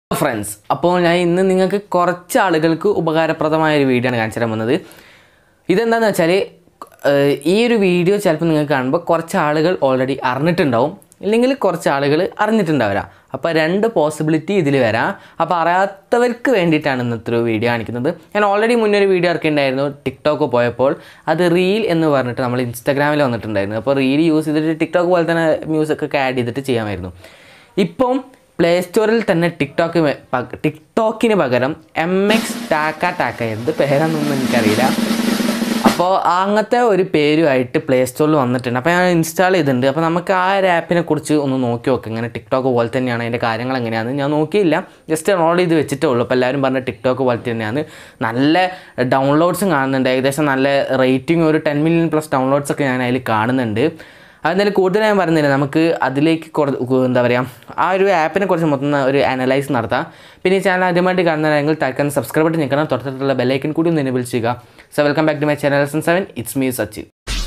friends അപ്പോൾ ഞാൻ ഇന്ന് നിങ്ങൾക്ക് കുറച്ച് ആളുകൾക്ക് ഉപകാരപ്രദമായ ഒരു വീഡിയോ ആണ് കാണിച്ചു തരാൻ വന്നത് ഇതെന്താണെന്ന് വെച്ചാൽ ഏഹ്, ഈ ഒരു വീഡിയോ ചിലപ്പോൾ നിങ്ങൾക്ക് കാണുമ്പോൾ കുറച്ച് ആളുകൾ ഓൾറെഡി അറിഞ്ഞിട്ടുണ്ടാവും ഇല്ലെങ്കിൽ കുറച്ച് ആളുകൾ അറിഞ്ഞിട്ടുണ്ടാവില്ല അപ്പോൾ രണ്ട് പോസിബിലിറ്റി ഇതിൽ വരാം അപ്പോൾ അറിയാത്തവർക്ക് വേണ്ടിയിട്ടാണ് ഇന്നത്തെ ഒരു വീഡിയോ കാണിക്കുന്നത് ഞാൻ ഓൾറെഡി മുന്നേ ഒരു വീഡിയോ ഇറക്കിയിട്ടുണ്ടായിരുന്നു ടിക്ടോക്ക് പോയപ്പോൾ അത് റീൽ എന്ന് പറഞ്ഞിട്ട് നമ്മൾ ഇൻസ്റ്റാഗ്രാമിൽ വന്നിട്ടുണ്ടായിരുന്നു അപ്പോൾ റീൽ യൂസ് ചെയ്തിട്ട് ടിക്ടോക്ക് പോലെ തന്നെ മ്യൂസിക്കൊക്കെ ആഡ് ചെയ്തിട്ട് ചെയ്യാമായിരുന്നു ഇപ്പം പ്ലേ സ്റ്റോറിൽ തന്നെ ടിക്ടോക്ക് വെ- പക- ടിക്ടോക്കിന് പകരം എം എക്സ് ടാക്ക ടാക്ക എന്ത് പേരാണെന്നൊന്നും എനിക്കറിയില്ല അപ്പോൾ അങ്ങനത്തെ ഒരു പേരുമായിട്ട് പ്ലേ സ്റ്റോറിൽ വന്നിട്ടുണ്ട് അപ്പോൾ ഞാൻ ഇൻസ്റ്റാൾ ചെയ്തിട്ടുണ്ട് അപ്പോൾ നമുക്ക് ആ ഒരു ആപ്പിനെ കുറിച്ച് ഒന്ന് നോക്കി നോക്കാം ഇങ്ങനെ ടിക്ടോക്ക് പോലെ തന്നെയാണ് അതിൻ്റെ കാര്യങ്ങൾ എങ്ങനെയാണ് ഞാൻ നോക്കിയില്ല ജസ്റ്റ് ഡൗൺലോഡ് ചെയ്ത് വെച്ചിട്ടേ ഉള്ളൂ അപ്പോൾ എല്ലാവരും പറഞ്ഞ ടിക്ടോക്ക് പോലെ തന്നെയാണ് നല്ല ഡൗൺലോഡ്സും കാണുന്നുണ്ട് ഏകദേശം നല്ല റേറ്റിംഗ് ഒരു ടെൻ മില്യൺ പ്ലസ് ഡൗൺലോഡ്സ് ഒക്കെ ഞാൻ അതിൽ കാണുന്നുണ്ട് അതെന്തായാലും കൂടുതൽ ഞാൻ പറഞ്ഞില്ല നമുക്ക് അതിലേക്ക് കുറ എന്താ പറയുക ആ ഒരു ആപ്പിനെ കുറിച്ച് മൊത്തം ഒരു അനലൈസ് നടത്താം പിന്നെ ഈ ചാനൽ ആദ്യമായിട്ട് കാണുന്നതാണെങ്കിൽ തൽക്കാലം സബ്സ്ക്രൈബ് ബട്ടൺ ഞെക്കണം തൊട്ടടുത്തുള്ള ബെല്ലൈക്കൻ കൂടി ഒന്ന് എനേബിൾ ചെയ്യുക so welcome back to my channel lesson seven it's me Sachin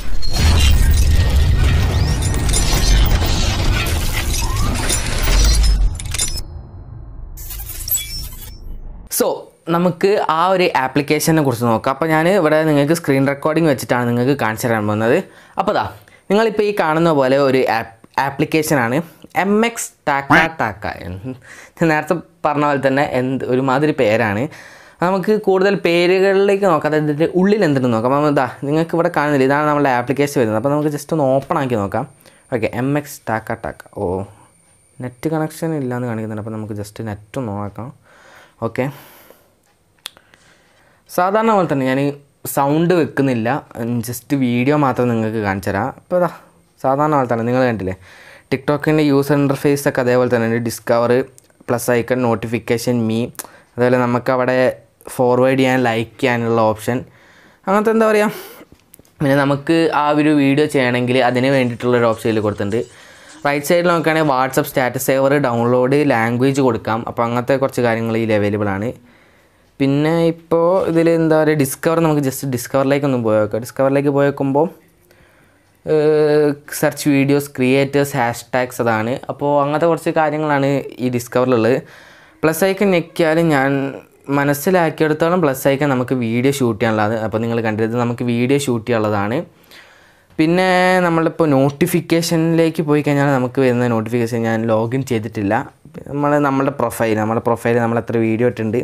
so നമുക്ക് ആ ഒരു ആപ്ലിക്കേഷനെ കുറിച്ച് നോക്കാം അപ്പോൾ ഞാൻ ഇവിടെ നിങ്ങൾക്ക് സ്ക്രീൻ റെക്കോർഡിംഗ് വെച്ചിട്ടാണ് നിങ്ങൾക്ക് കാണിച്ചു തരാൻ പോകുന്നത് അപ്പോൾ ദാ നിങ്ങളിപ്പോൾ ഈ കാണുന്ന പോലെ ഒരു ആപ്പ് ആപ്ലിക്കേഷനാണ് എം എക്സ് ടാക്ക ടാക്ക ഞാൻ നേരത്തെ പറഞ്ഞ പോലെ തന്നെ എന്ത് ഒരുമാതിരി പേരാണ് നമുക്ക് കൂടുതൽ പേരുകളിലേക്ക് നോക്കാം അതായത് ഇതിൻ്റെ ഉള്ളിൽ എന്തുണ്ടെന്ന് നോക്കാം അപ്പോൾ ഇതാ നിങ്ങൾക്ക് ഇവിടെ കാണുന്നില്ല ഇതാണ് നമ്മുടെ ആപ്ലിക്കേഷൻ വരുന്നത് അപ്പോൾ നമുക്ക് ജസ്റ്റ് ഒന്ന് ഓപ്പൺ ആക്കി നോക്കാം okay M X taka tak oh net connection ഇല്ലയെന്ന് കാണിക്കുന്നുണ്ട് അപ്പോൾ നമുക്ക് ജസ്റ്റ് നെറ്റ് ഒന്ന് നോക്കാം ഓക്കെ സാധാരണ പോലെ തന്നെ ഞാൻ സൗണ്ട് വെക്കുന്നില്ല ജസ്റ്റ് വീഡിയോ മാത്രം നിങ്ങൾക്ക് കാണിച്ചു തരാം അപ്പോൾ ഇതാ സാധാരണ പോലെ തന്നെ നിങ്ങൾ കണ്ടില്ലേ ടിക്ടോക്കിൻ്റെ യൂസർ ഇൻ്റർഫേസ് ഒക്കെ അതേപോലെ തന്നെ ഉണ്ട് discover plus icon notification me അതുപോലെ നമുക്ക് അവിടെ ഫോർവേഡ് ചെയ്യാൻ ലൈക്ക് ചെയ്യാനുള്ള ഓപ്ഷൻ അങ്ങനത്തെ എന്താ പറയുക പിന്നെ നമുക്ക് ആ ഒരു വീഡിയോ ചെയ്യണമെങ്കിൽ അതിന് വേണ്ടിയിട്ടുള്ളൊരു ഓപ്ഷൻ ഇതിൽ കൊടുത്തിട്ടുണ്ട് റൈറ്റ് സൈഡിൽ നോക്കുകയാണെങ്കിൽ WhatsApp status saver download language കൊടുക്കാം അപ്പോൾ അങ്ങനത്തെ കുറച്ച് കാര്യങ്ങൾ ഇതിൽ അവൈലബിൾ ആണ് പിന്നെ ഇപ്പോൾ ഇതിൽ എന്താ പറയുക ഡിസ്കവർ നമുക്ക് ജസ്റ്റ് ഡിസ്കവറിലേക്ക് ഒന്ന് പോയി നോക്കാം ഡിസ്കവറിലേക്ക് പോയി നോക്കുമ്പോൾ search videos creators hashtags അതാണ് അപ്പോൾ അങ്ങനത്തെ കുറച്ച് കാര്യങ്ങളാണ് ഈ ഡിസ്കവറിലുള്ളത് പ്ലസ് ഐക്കൺ ഞെക്കിയാൽ ഞാൻ മനസ്സിലാക്കിയെടുത്തോളം പ്ലസ് ഐക്കൺ നമുക്ക് വീഡിയോ ഷൂട്ട് ചെയ്യാനുള്ളത് അപ്പോൾ നിങ്ങൾ കണ്ടത് നമുക്ക് വീഡിയോ ഷൂട്ട് ചെയ്യാനുള്ളതാണ് പിന്നെ നമ്മളിപ്പോൾ നോട്ടിഫിക്കേഷനിലേക്ക് പോയി കഴിഞ്ഞാൽ നമുക്ക് വരുന്ന നോട്ടിഫിക്കേഷൻ ഞാൻ ലോഗിൻ ചെയ്തിട്ടില്ല നമ്മൾ നമ്മുടെ പ്രൊഫൈൽ നമ്മുടെ പ്രൊഫൈൽ നമ്മൾ എത്ര വീഡിയോ ഇട്ടുണ്ട്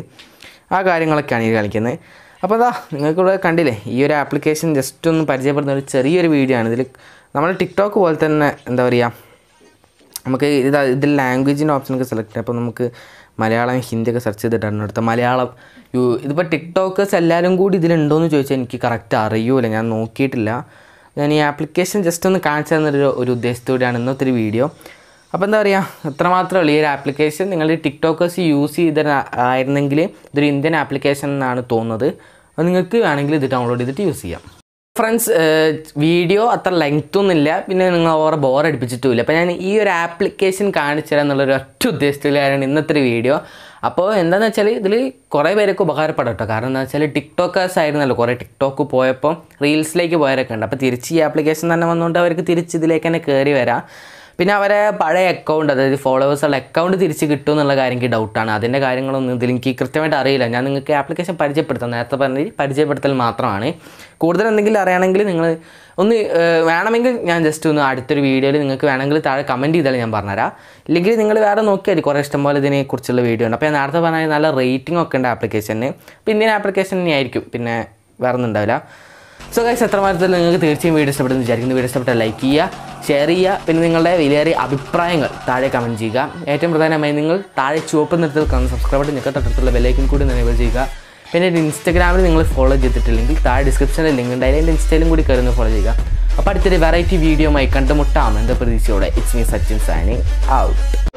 ആ കാര്യങ്ങളൊക്കെയാണ് ഈ കളിക്കുന്നത് അപ്പോൾ അതാ നിങ്ങൾക്കിവിടെ കണ്ടില്ലേ ഈ ഒരു ആപ്ലിക്കേഷൻ ജസ്റ്റ് ഒന്ന് പരിചയപ്പെടുന്ന ഒരു ചെറിയൊരു വീഡിയോ ആണ് ഇതിൽ നമ്മൾ ടിക്ടോക്ക് പോലെ തന്നെ എന്താ പറയുക നമുക്ക് ഇത് ഇതിൽ ലാംഗ്വേജിൻ്റെ ഓപ്ഷനൊക്കെ സെലക്ട് ചെയ്യാം അപ്പോൾ നമുക്ക് മലയാളം ഹിന്ദിയൊക്കെ സെർച്ച് ചെയ്തിട്ടാണ് എടുത്തത് മലയാളം യു ഇതിപ്പോൾ ടിക്ടോക്കേഴ്സ് എല്ലാവരും കൂടി ഇതിലുണ്ടോയെന്ന് ചോദിച്ചാൽ എനിക്ക് കറക്റ്റ് അറിയൂല ഞാൻ നോക്കിയിട്ടില്ല ഞാൻ ഈ ആപ്ലിക്കേഷൻ ജസ്റ്റ് ഒന്ന് കാണിച്ചു തന്നൊരു ഒരു ഉദ്ദേശത്തോടെയാണ് ഇന്നത്തെ ഒരു വീഡിയോ അപ്പോൾ എന്താ പറയുക എത്രമാത്രമേ ഉള്ളൂ ഈ ഒരു ആപ്ലിക്കേഷൻ നിങ്ങൾ ടിക്ടോക്കേഴ്സ് യൂസ് ചെയ്ത ആയിരുന്നെങ്കിൽ ഇതൊരു ഇന്ത്യൻ ആപ്ലിക്കേഷൻ എന്നാണ് തോന്നുന്നത് അപ്പോൾ നിങ്ങൾക്ക് വേണമെങ്കിൽ ഇത് ഡൗൺലോഡ് ചെയ്തിട്ട് യൂസ് ചെയ്യാം ഫ്രണ്ട്സ് വീഡിയോ അത്ര ലെങ്ത് ഒന്നുമില്ല പിന്നെ നിങ്ങൾ ഓവർ ബോർ അടിപ്പിച്ചിട്ടുമില്ല അപ്പോൾ ഞാൻ ഈ ഒരു ആപ്ലിക്കേഷൻ കാണിച്ചു തരാം എന്നുള്ളൊരു ഒറ്റ ഉദ്ദേശത്തിലാണ് ഇന്നത്തെ ഒരു വീഡിയോ അപ്പോൾ എന്താണെന്ന് വെച്ചാൽ ഇതിൽ കുറേ പേരൊക്കെ ഉപകാരപ്പെടും കേട്ടോ കാരണം എന്താ വെച്ചാൽ ടിക്ടോക്കേഴ്സ് ആയിരുന്നല്ലോ കുറേ ടിക്ടോക്ക് പോയപ്പോൾ റീൽസിലേക്ക് പോയവരൊക്കെ ഉണ്ട് അപ്പോൾ തിരിച്ച് ഈ ആപ്ലിക്കേഷൻ തന്നെ വന്നുകൊണ്ട് അവർക്ക് തിരിച്ച് ഇതിലേക്ക് തന്നെ കയറി വരാം പിന്നെ അവരെ പഴയ അക്കൗണ്ട് അതായത് ഫോളോവേഴ്സുള്ള അക്കൗണ്ട് തിരിച്ച് കിട്ടും എന്നുള്ള കാര്യം എനിക്ക് ഡൗട്ടാണ് അതിൻ്റെ കാര്യങ്ങളൊന്നും ഇതിൽ എനിക്ക് കൃത്യമായിട്ട് അറിയില്ല ഞാൻ നിങ്ങൾക്ക് ആപ്ലിക്കേഷൻ പരിചയപ്പെടുത്താം നേരത്തെ പറഞ്ഞ പരിചയപ്പെടുത്തൽ മാത്രമാണ് കൂടുതൽ എന്തെങ്കിലും അറിയണമെങ്കിൽ നിങ്ങൾ ഒന്ന് ഏഹ്, വേണമെങ്കിൽ ഞാൻ ജസ്റ്റ് ഒന്ന് അടുത്തൊരു വീഡിയോയിൽ നിങ്ങൾക്ക് വേണമെങ്കിൽ താഴെ കമൻറ്റ് ചെയ്താൽ ഞാൻ പറഞ്ഞുതരാം ഇല്ലെങ്കിൽ നിങ്ങൾ വേറെ നോക്കിയാൽ മതി കുറേ ഇഷ്ടംപോലെ ഇതിനെക്കുറിച്ചുള്ള വീഡിയോ ഉണ്ട് അപ്പോൾ ഞാൻ നേരത്തെ പറഞ്ഞാൽ നല്ല റേറ്റിംഗ് ഒക്കെ ഉണ്ട് ആപ്ലിക്കേഷന് അപ്പോൾ ഇന്ത്യൻ ആപ്ലിക്കേഷൻ തന്നെയായിരിക്കും പിന്നെ വേറെ ഒന്നും ഉണ്ടാവില്ല സോ ഗൈസ് എത്രമാത്രത്തിൽ നിങ്ങൾക്ക് തീർച്ചയായും വീഡിയോ ഇഷ്ടപ്പെടുന്നു വിചാരിക്കുന്നു വീഡിയോ ഇഷ്ടപ്പെട്ടാൽ ലൈക്ക് ചെയ്യുക ഷെയർ ചെയ്യുക പിന്നെ നിങ്ങളുടെ വിലയേറിയ അഭിപ്രായങ്ങൾ താഴെ കമൻറ്റ് ചെയ്യുക ഏറ്റവും പ്രധാനമായി നിങ്ങൾ താഴെ ചുവപ്പ് നിറത്തിൽ കാണുന്ന സബ്സ്ക്രൈബ് ബട്ടൺ ഞെക്കെ തൊട്ടടുത്തുള്ള ബെല്ലൈക്കൻ കൂടി എനേബിൾ ചെയ്യുക പിന്നെ എൻ്റെ ഇൻസ്റ്റാഗ്രാമിൽ നിങ്ങൾ ഫോളോ ചെയ്തിട്ടില്ലെങ്കിൽ താഴെ ഡിസ്ക്രിപ്ഷനിൽ ലിങ്ക് ഉണ്ട് അതിൽ എൻ്റെ ഇൻസ്റ്റയിലും കൂടി കയറുന്ന ഫോളോ ചെയ്യുക അപ്പോൾ അടുത്തൊരു വെറൈറ്റി വീഡിയോ ആയി കണ്ടുമുട്ടാം എന്ന പ്രതീക്ഷയോടെ it's me Sachin signing out